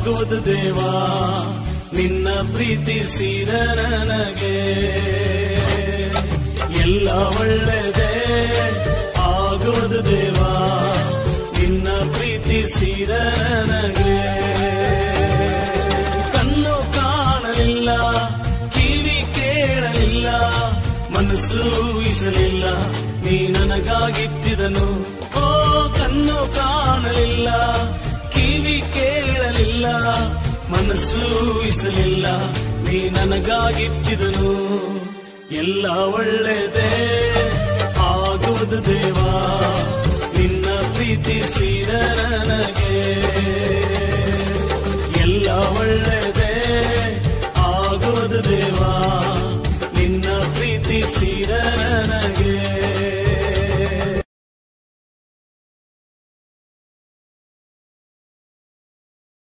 ಆಗುವುದು ದೇವಾ ನಿನ್ನ ಪ್ರೀತಿಸಿದ ನನಗೆ ಎಲ್ಲ ಒಳ್ಳೆದೇ ಆಗುವುದು ದೇವಾ ನಿನ್ನ ಪ್ರೀತಿಸಿದ ನನಗೆ ಕಣ್ಣು ಕಾಣಲಿಲ್ಲ ಕಿವಿ ಕೇಳಲಿಲ್ಲ ಮನಸ್ಸು ಊಹಿಸಲಿಲ್ಲ ನೀ ನನಗಾಗಿಟ್ಟಿದನು ಓ ಕಣ್ಣು ಕಾಣಲಿಲ್ಲ ಕಿವಿ ಕೇಳಲಿಲ್ಲ ಮನಸ್ಸು ಊಹಿಸಲಿಲ್ಲ ನೀ ನನಗಾಗಿಟ್ಟಿದನು ಎಲ್ಲ ಒಳ್ಳೆದೇ ಆಗುವುದು ದೇವಾ ನಿನ್ನ ಪ್ರೀತಿಸಿದ ನನಗೆ